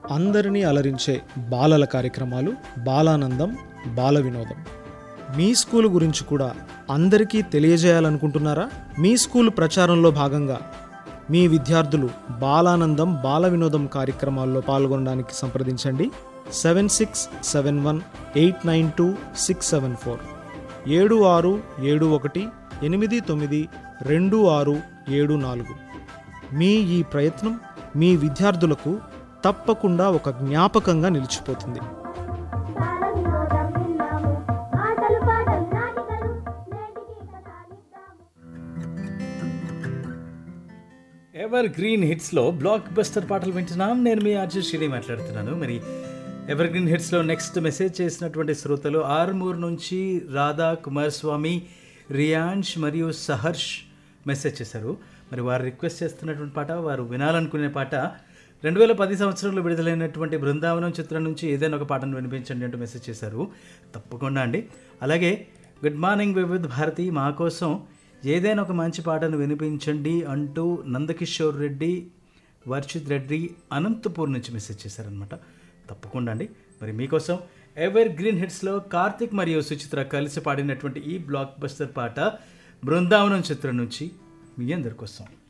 అందరినీ అలరించే బాలల కార్యక్రమాలు బాలానందం బాల వినోదం మీ స్కూల్ గురించి కూడా అందరికీ తెలియజేయాలనుకుంటున్నారా మీ స్కూల్ ప్రచారంలో భాగంగా మీ విద్యార్థులు బాలానందం బాల వినోదం కార్యక్రమాల్లో పాల్గొనడానికి సంప్రదించండి seven six seven one eight nine two six seven four ఏడు ఆరు ఏడు ఒకటి ఎనిమిది తొమ్మిది రెండు ఆరు ఏడు నాలుగు మీ ఈ ప్రయత్నం మీ విద్యార్థులకు తప్పకుండా ఒక జ్ఞాపకంగా నిలిచిపోతుంది బాల వినోదం విన్నాము ఆటలు పాటలు నాటికలు నేటికి కథ నిద్దాము ఎవర్ గ్రీన్ హిట్స్లో బ్లాక్ బస్టర్ పాటలు వింటున్నాం నేను మీ ఆర్జే శ్రీని మాట్లాడుతున్నాను మరి ఎవర్ గ్రీన్ హిట్స్లో నెక్స్ట్ మెసేజ్ చేసినటువంటి శ్రోతలు ఆర్మూర్ నుంచి రాధా కుమారస్వామి రియాన్ష్ మరియు సహర్ష్ మెసేజ్ చేశారు మరి వారు రిక్వెస్ట్ చేస్తున్నటువంటి పాట వారు వినాలనుకునే పాట రెండు వేల పది సంవత్సరంలో విడుదలైనటువంటి బృందావనం చిత్రం నుంచి ఏదైనా ఒక పాటను వినిపించండి అంటూ మెసేజ్ చేశారు తప్పకుండా అండి అలాగే గుడ్ మార్నింగ్ వివిధ్ భారతి మా కోసం ఏదైనా ఒక మంచి పాటను వినిపించండి అంటూ నందకిషోర్ రెడ్డి వర్షిత్ రెడ్డి అనంతపూర్ నుంచి మెసేజ్ చేశారనమాట తప్పకుండా అండి మరి మీకోసం ఎవర్ గ్రీన్ హిట్స్లో కార్తిక్ మరియు సుచిత్ర కలిసి పాడినటువంటి ఈ బ్లాక్ బస్టర్ పాట బృందావనం చిత్రం నుంచి మీ అందరి కోసం